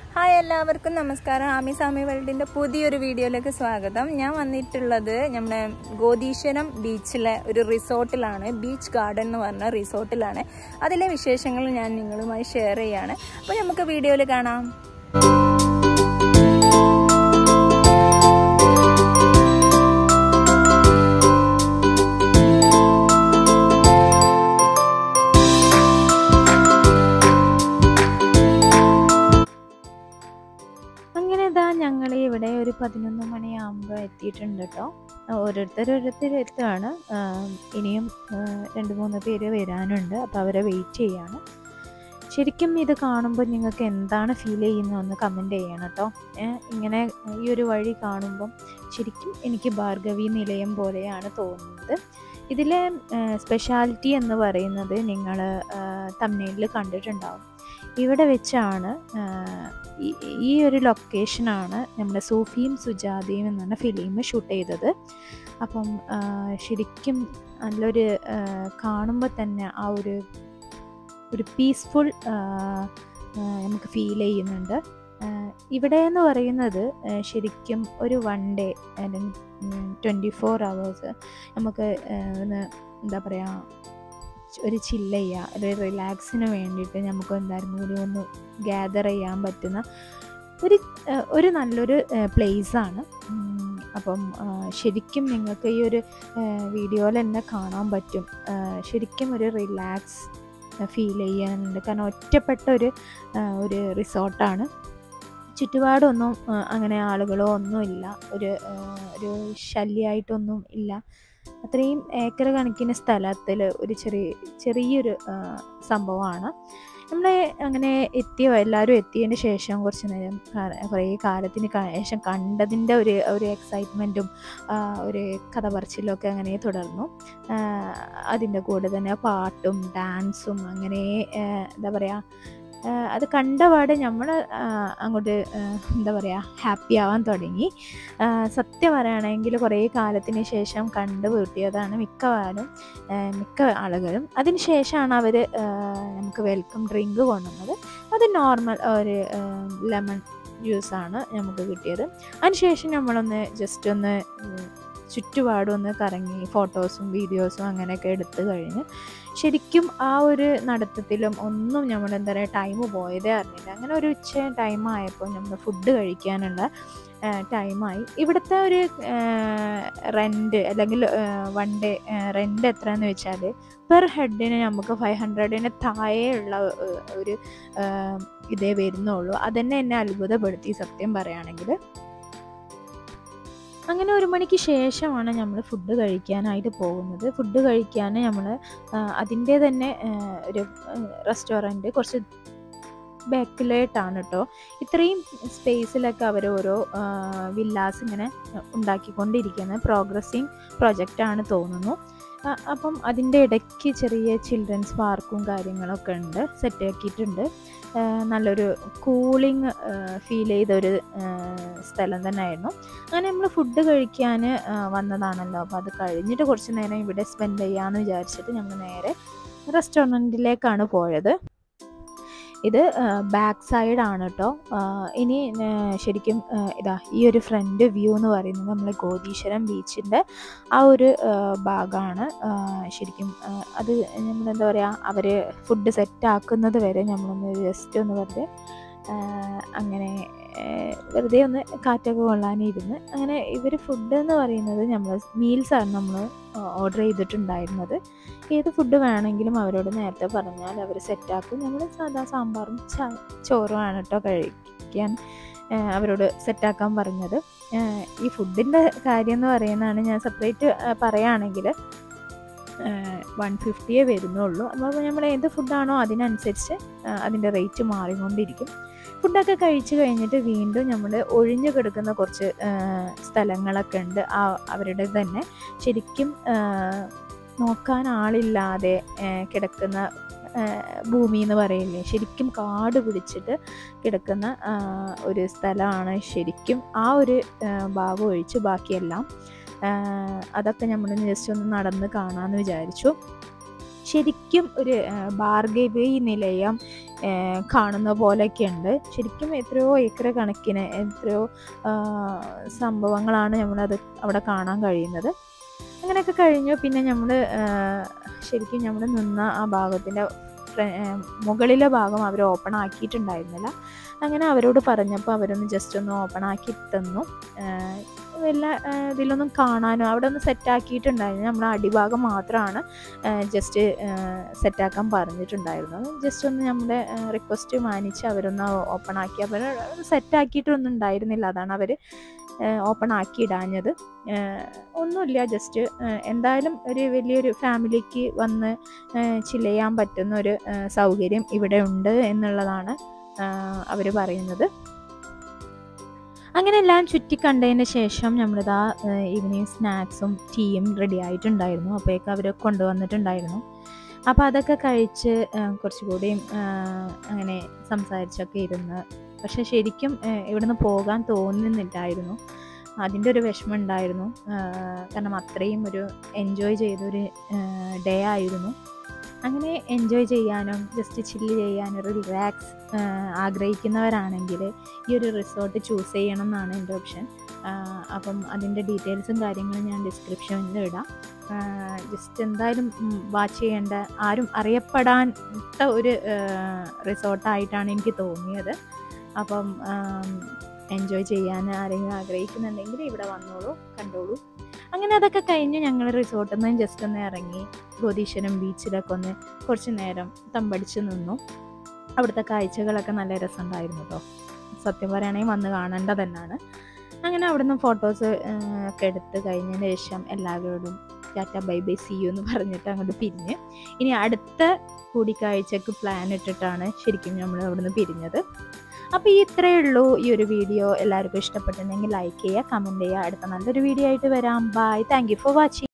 hi എല്ലാവർക്കും നമസ്കാരം ആമി സാമി വേൾഡിന്റെ പുതിയൊരു വീഡിയോയിലേക്ക് സ്വാഗതം ഞാൻ വന്നിട്ടുള്ളത് നമ്മുടെ ഗോദീശ്വരം ബീച്ചിലെ ഒരു റിസോർട്ടിലാണ് ബീച്ച് ഗാർഡൻ എന്ന് പറഞ്ഞ റിസോർട്ടിലാണ് അതിലെ വിശേഷങ്ങൾ ഞാൻ നിങ്ങളുമായി ഷെയർ ചെയ്യാണ് അപ്പോൾ നമുക്ക് വീഡിയോയിൽ കാണാം അങ്ങനെ ഇതാ ഞങ്ങൾ ഇവിടെ ഒരു പതിനൊന്ന് മണിയാകുമ്പോൾ എത്തിയിട്ടുണ്ട് കേട്ടോ ഓരോരുത്തർ ഓരോരുത്തർ എത്തുകയാണ് ഇനിയും ആ, രണ്ട് മൂന്ന് പേര് വരാനുണ്ട് അപ്പോൾ അവരെ വെയിറ്റ് ചെയ്യാണ് ശരിക്കും ഇത് കാണുമ്പോൾ നിങ്ങൾക്ക് എന്താണ് ഫീൽ ചെയ്യുന്നതെന്ന് കമൻറ്റ് ചെയ്യണം കേട്ടോ ഏ, ഇങ്ങനെ ഈ ഒരു വഴി കാണുമ്പം ശരിക്കും എനിക്ക് ഭാർഗവി നിലയം പോലെയാണ് തോന്നുന്നത് ഇതിലെ സ്പെഷ്യാലിറ്റി എന്ന് പറയുന്നത് നിങ്ങൾ തമിഴ്നാട്ടിൽ കണ്ടിട്ടുണ്ടാവും ഇവിടെ വെച്ചാണ് ആ, ഈ- ഈ ഒരു ലൊക്കേഷനാണ് നമ്മുടെ സൂഫിയും സുജാതയും എന്ന ഫിലിം ഷൂട്ട് ചെയ്തത് അപ്പം ആ, ശരിക്കും നല്ലൊരു കാണുമ്പോൾ തന്നെ ആ ഒരു ഒരു പീസ്ഫുൾ നമുക്ക് ഫീൽ ചെയ്യുന്നുണ്ട് ആ, ഇവിടെ എന്ന് പറയുന്നത് ആ, ശരിക്കും ഒരു വൺ ഡേ അല്ലെങ്കിൽ ട്വൻറ്റി ഫോർ അവേഴ്സ് നമുക്ക് ആ, ഒന്ന് എന്താ പറയുക ഒരു ചില്ല ചെയ്യുക ഒരു റിലാക്സിന് വേണ്ടിയിട്ട് നമുക്ക് എന്തായാലും കൂടി ഒന്ന് ഗ്യാദർ ചെയ്യാൻ പറ്റുന്ന ഒരു ആ, ഒരു നല്ലൊരു പ്ലേസാണ് അപ്പം ആ, ശരിക്കും നിങ്ങൾക്ക് ഈ ഒരു വീഡിയോയിൽ തന്നെ കാണാൻ പറ്റും ആ, ശരിക്കും ഒരു റിലാക്സ് ഫീൽ ചെയ്യാനുണ്ട് കാരണം ഒറ്റപ്പെട്ട ഒരു ആ, ഒരു റിസോർട്ടാണ് ചുറ്റുപാടൊന്നും ആ, അങ്ങനെ ആളുകളോ ഒന്നുമില്ല ഒരു ആ, ഒരു ശല്യമായിട്ടൊന്നും ഇല്ല അത്രയും ഏക്കർ കണക്കിന് സ്ഥലത്തിൽ ഒരു ചെറിയ ചെറിയൊരു ആ, സംഭവമാണ് നമ്മൾ അങ്ങനെ എത്തിയോ എല്ലാവരും എത്തിയതിന് ശേഷം കുറച്ച് നേരം കാ- കുറേ കാലത്തിന് ക- ശേഷം കണ്ടതിൻ്റെ ഒരു ഒരു എക്സൈറ്റ്മെൻറ്റും ഒരു കഥ പറച്ചിലും ഒക്കെ അങ്ങനെ തുടർന്നു അതിൻ്റെ കൂടെ തന്നെ പാട്ടും ഡാൻസും അങ്ങനെ ആ, എന്താ പറയുക ആ, അത് കണ്ടപാടെ നമ്മൾ അങ്ങോട്ട് ആ, എന്താ പറയുക ഹാപ്പി ആവാൻ തുടങ്ങി ആ, സത്യം പറയുകയാണെങ്കിൽ കുറേ കാലത്തിന് ശേഷം കണ്ടുപൂട്ടിയതാണ് മിക്കവാറും ആ, മിക്ക ആളുകളും അതിന് ശേഷമാണ് അവർ നമുക്ക് വെൽക്കം ഡ്രിങ്ക് കൊണ്ടുവന്നത് അത് നോർമൽ ഒരു ലെമൺ ജ്യൂസാണ് നമുക്ക് കിട്ടിയത് അതിനുശേഷം നമ്മളൊന്ന് ജസ്റ്റ് ഒന്ന് ഉം, ചുറ്റുപാടും ഒന്ന് കറങ്ങി ഫോട്ടോസും വീഡിയോസും അങ്ങനെയൊക്കെ എടുത്തു കഴിഞ്ഞ് ശരിക്കും ആ ഒരു നടത്തത്തിലും ഒന്നും നമ്മൾ എന്താ പറയുക ടൈം പോയതേ അറിഞ്ഞില്ല അങ്ങനെ ഒരു ഉച്ച ടൈം ആയപ്പോൾ നമ്മൾ ഫുഡ് കഴിക്കാനുള്ള ടൈമായി ഇവിടുത്തെ ഒരു റെൻറ്റ് അല്ലെങ്കിൽ വൺ ഡേ റെൻറ്റ് എത്രയെന്ന് വെച്ചാൽ പെർ ഹെഡിന് നമുക്ക് ഫൈവ് ഹൺഡ്രഡിന് താഴെയുള്ള ഏഹ്, ഒരു ഏഹ്, ഇതേ വരുന്നുള്ളൂ അതന്നെ എന്നെ അത്ഭുതപ്പെടുത്തി സത്യം പറയുകയാണെങ്കിൽ അങ്ങനെ ഒരു മണിക്ക് ശേഷമാണ് നമ്മൾ ഫുഡ് കഴിക്കാനായിട്ട് പോകുന്നത് ഫുഡ് കഴിക്കാൻ നമ്മൾ അതിൻ്റെ തന്നെ ആ, ഒരു റെസ്റ്റോറൻറ്റ് കുറച്ച് ബാക്കിലായിട്ടാണ് കേട്ടോ ഇത്രയും സ്പേസിലൊക്കെ അവർ ഓരോ വില്ലാസ് ഇങ്ങനെ ഉണ്ടാക്കിക്കൊണ്ടിരിക്കുന്നത് പ്രോഗ്രസ്സിങ് പ്രൊജക്റ്റാണ് തോന്നുന്നു ആ, അപ്പം അതിൻ്റെ ഇടയ്ക്ക് ചെറിയ ചിൽഡ്രൻസ് പാർക്കും കാര്യങ്ങളൊക്കെ ഉണ്ട് സെറ്റ് ആക്കിയിട്ടുണ്ട് ആ, നല്ലൊരു കൂളിംഗ് ഫീൽ ചെയ്ത ഒരു ആ, സ്ഥലം തന്നെയായിരുന്നു അങ്ങനെ നമ്മൾ ഫുഡ് കഴിക്കാൻ വന്നതാണല്ലോ അപ്പോൾ അത് കഴിഞ്ഞിട്ട് കുറച്ച് നേരം ഇവിടെ സ്പെൻഡ് ചെയ്യാമെന്ന് വിചാരിച്ചിട്ട് നമ്മൾ നേരെ റെസ്റ്റോറൻറ്റിലേക്കാണ് പോയത് ഇത് ബാക്ക് സൈഡ് ആണ് കേട്ടോ ഇനി ആ, ശരിക്കും ആ, ഇതാ ഈ ഒരു ഫ്രണ്ട് വ്യൂ എന്ന് പറയുന്നത് നമ്മളെ ഗോദീശ്വരം ബീച്ചിൻ്റെ ആ ഒരു ആ, ഭാഗമാണ് ആ, ശരിക്കും ആ, അത് നമ്മൾ എന്താ പറയുക അവർ ഫുഡ് സെറ്റ് ആക്കുന്നത് വരെ നമ്മളൊന്ന് ജസ്റ്റ് ഒന്ന് വെറുതെ ആ, അങ്ങനെ ആ, വെറുതെ ഒന്ന് കാറ്റൊക്കെ കൊള്ളാനിരുന്ന് അങ്ങനെ ഇവർ ഫുഡ് എന്ന് പറയുന്നത് നമ്മൾ മീൽസാണ് നമ്മൾ ഓർഡർ ചെയ്തിട്ടുണ്ടായിരുന്നത് ഏത് ഫുഡ് വേണമെങ്കിലും അവരോട് നേരത്തെ പറഞ്ഞാൽ അവർ സെറ്റാക്കും നമ്മൾ സാധാ സാമ്പാറും ച- ചോറുമാണ് കേട്ടോ കഴിക്കാൻ ആ, അവരോട് സെറ്റാക്കാൻ പറഞ്ഞത് ആ, ഈ ഫുഡിൻ്റെ കാര്യം എന്ന് പറയുന്നതാണ് ഞാൻ സെപ്പറേറ്റ് പറയുകയാണെങ്കിൽ വൺ ഫിഫ്റ്റിയേ വരുന്നുള്ളൂ അപ്പോൾ നമ്മൾ ഏത് ഫുഡാണോ അതിനനുസരിച്ച് ആ, അതിൻ്റെ റേറ്റ് മാറിക്കൊണ്ടിരിക്കും ഫുഡൊക്കെ കഴിച്ച് കഴിഞ്ഞിട്ട് വീണ്ടും നമ്മൾ ഒഴിഞ്ഞു കിടക്കുന്ന കുറച്ച് ആ, സ്ഥലങ്ങളൊക്കെ ഉണ്ട് ആ അവരുടെ തന്നെ ശരിക്കും ആ, നോക്കാൻ ആളില്ലാതെ ആ, കിടക്കുന്ന ആ, ഭൂമി എന്ന് പറയില്ലേ ശരിക്കും കാട് പിടിച്ചിട്ട് കിടക്കുന്ന ആ, ഒരു സ്ഥലമാണ് ശരിക്കും ആ ഒരു ആ, ഭാഗം ഒഴിച്ച് ബാക്കിയെല്ലാം ആ, അതൊക്കെ നമ്മൾ ജസ്റ്റ് ഒന്ന് നടന്ന് കാണാമെന്ന് വിചാരിച്ചു ശരിക്കും ഒരു ആ, ഭാർഗവി നിലയം ഏഹ് കാണുന്ന പോലെയൊക്കെ ഉണ്ട് ശരിക്കും എത്രയോ ഏക്കർ കണക്കിന് എത്രയോ ആ, സംഭവങ്ങളാണ് നമ്മളത് അവിടെ കാണാൻ കഴിയുന്നത് അങ്ങനെയൊക്കെ കഴിഞ്ഞു പിന്നെ നമ്മൾ ശരിക്കും നമ്മൾ നിന്ന ആ ഭാഗത്തിൻ്റെ മുകളിലെ ഭാഗം അവർ ഓപ്പൺ ആക്കിയിട്ടുണ്ടായിരുന്നില്ല അങ്ങനെ അവരോട് പറഞ്ഞപ്പോൾ അവരൊന്ന് ജസ്റ്റ് ഒന്ന് ഓപ്പൺ ആക്കി തന്നു ആഹ് വല്ല ആഹ് ഇതിലൊന്നും കാണാനോ അവിടെ ഒന്ന് സെറ്റാക്കിയിട്ടുണ്ടായിരുന്നു നമ്മൾ അടിഭാഗം മാത്രമാണ് ജസ്റ്റ് സെറ്റാക്കാൻ പറഞ്ഞിട്ടുണ്ടായിരുന്നത് ജസ്റ്റ് ഒന്ന് നമ്മുടെ റിക്വസ്റ്റ് മാനിച്ച് അവരൊന്ന് ഓപ്പൺ ആക്കി അവർ സെറ്റാക്കിയിട്ടൊന്നും ഉണ്ടായിരുന്നില്ല അതാണ് അവർ ഓപ്പൺ ആക്കി ഇടാഞ്ഞത് ആഹ് ഒന്നുമില്ല ജസ്റ്റ് എന്തായാലും ഒരു വലിയൊരു ഫാമിലിക്ക് വന്ന് ചില്ല് ചെയ്യാൻ പറ്റുന്ന ഒരു ആഹ് സൗകര്യം ഇവിടെ ഉണ്ട് എന്നുള്ളതാണ് അവർ പറയുന്നത് അങ്ങനെ എല്ലാം ചുറ്റി കണ്ടതിന് ശേഷം നമ്മളിതാ ഈവനിങ് സ്നാക്സും ടീയും റെഡി ആയിട്ടുണ്ടായിരുന്നു അപ്പോഴേക്ക് അവർ കൊണ്ടുവന്നിട്ടുണ്ടായിരുന്നു അപ്പോൾ അതൊക്കെ കഴിച്ച് ആ, കുറച്ചുകൂടിയും ആ, അങ്ങനെ സംസാരിച്ചൊക്കെ ഇരുന്ന് പക്ഷെ ശരിക്കും ആ, ഇവിടുന്ന് പോകാൻ തോന്നുന്നില്ലായിരുന്നു അതിൻ്റെ ഒരു വിഷമം ഉണ്ടായിരുന്നു ആ, കാരണം അത്രയും ഒരു എൻജോയ് ചെയ്തൊരു ഡേ ആയിരുന്നു അങ്ങനെ എൻജോയ് ചെയ്യാനും ജസ്റ്റ് ചില്ല് ചെയ്യാനും ഒരു റിലാക്സ് ആഗ്രഹിക്കുന്നവരാണെങ്കിൽ ഈ ഒരു റിസോർട്ട് ചൂസ് ചെയ്യണം എന്നാണ് എൻ്റെ ഓപ്ഷൻ അപ്പം അതിൻ്റെ ഡീറ്റെയിൽസും കാര്യങ്ങളും ഞാൻ ഡിസ്ക്രിപ്ഷനിൽ ഇടാം ജസ്റ്റ് എന്തായാലും വാച്ച് ചെയ്യേണ്ട ആരും അറിയപ്പെടാത്ത ഒരു റിസോർട്ടായിട്ടാണ് എനിക്ക് തോന്നിയത് അപ്പം എൻജോയ് ചെയ്യാൻ ആരെങ്കിലും ആഗ്രഹിക്കുന്നുണ്ടെങ്കിൽ ഇവിടെ വന്നോളൂ കണ്ടോളൂ അങ്ങനെ അതൊക്കെ കഴിഞ്ഞ് ഞങ്ങൾ റിസോർട്ടിൽ നിന്ന് ജസ്റ്റ് ഒന്ന് ഇറങ്ങി ഗോതീശ്വരം ബീച്ചിലൊക്കെ ഒന്ന് കുറച്ച് നേരം തമ്പടിച്ച് നിന്നു അവിടുത്തെ കാഴ്ചകളൊക്കെ നല്ല രസമുണ്ടായിരുന്നു കേട്ടോ സത്യം പറയുകയാണെങ്കിൽ വന്ന് കാണേണ്ടത് തന്നെയാണ് അങ്ങനെ അവിടുന്ന് ഫോട്ടോസ് ഒക്കെ എടുത്ത് കഴിഞ്ഞതിന് ശേഷം എല്ലാവരോടും tata bye bye see you എന്ന് പറഞ്ഞിട്ട് അങ്ങോട്ട് പിരിഞ്ഞ് ഇനി അടുത്ത കൂടിക്കാഴ്ചക്ക് പ്ലാൻ ഇട്ടിട്ടാണ് ശരിക്കും നമ്മൾ അവിടുന്ന് പിരിഞ്ഞത് അപ്പോൾ ഈ ഇത്രയേ ഉള്ളൂ ഈ ഒരു വീഡിയോ എല്ലാവർക്കും ഇഷ്ടപ്പെട്ടിട്ടുണ്ടെങ്കിൽ ലൈക്ക് ചെയ്യുക കമൻറ്റ് ചെയ്യുക അടുത്ത നല്ലൊരു വീഡിയോ ആയിട്ട് വരാം bye thank you for watching